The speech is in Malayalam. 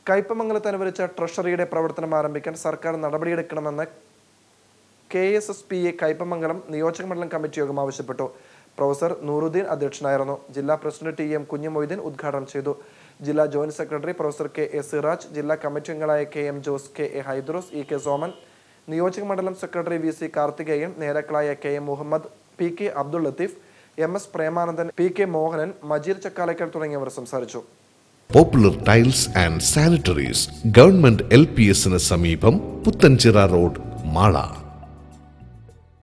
കയ്പമംഗലത്ത് അനുവദിച്ച ട്രഷറിയുടെ പ്രവർത്തനം ആരംഭിക്കാൻ സർക്കാർ നടപടിയെടുക്കണമെന്ന് K S S P A Kaipamangalam നിയോജകമണ്ഡലം കമ്മിറ്റി യോഗം ആവശ്യപ്പെട്ടു പ്രൊഫസർ നൂറുദ്ദീൻ അധ്യക്ഷനായിരുന്നു ജില്ലാ പ്രസിഡന്റ് ടി എം കുഞ്ഞുമൊയ്തീൻ ഉദ്ഘാടനം ചെയ്തു ജില്ലാ joint secretary professor K A Siraj ജില്ലാ കമ്മിറ്റി അംഗങ്ങളായ K M Jose K A Hydros E K Soman നിയോജകമണ്ഡലം സെക്രട്ടറി വി സി കാർത്തികേയൻ നേതാക്കളായ K M Muhammad P K Abdul Latheef M S Premanandan P K Mohanan Majeed Chakkalakkal തുടങ്ങിയവർ സംസാരിച്ചു popular tiles and sanitaries government L P എസിന് സമീപം പുത്തൻചിറ റോഡ് മാള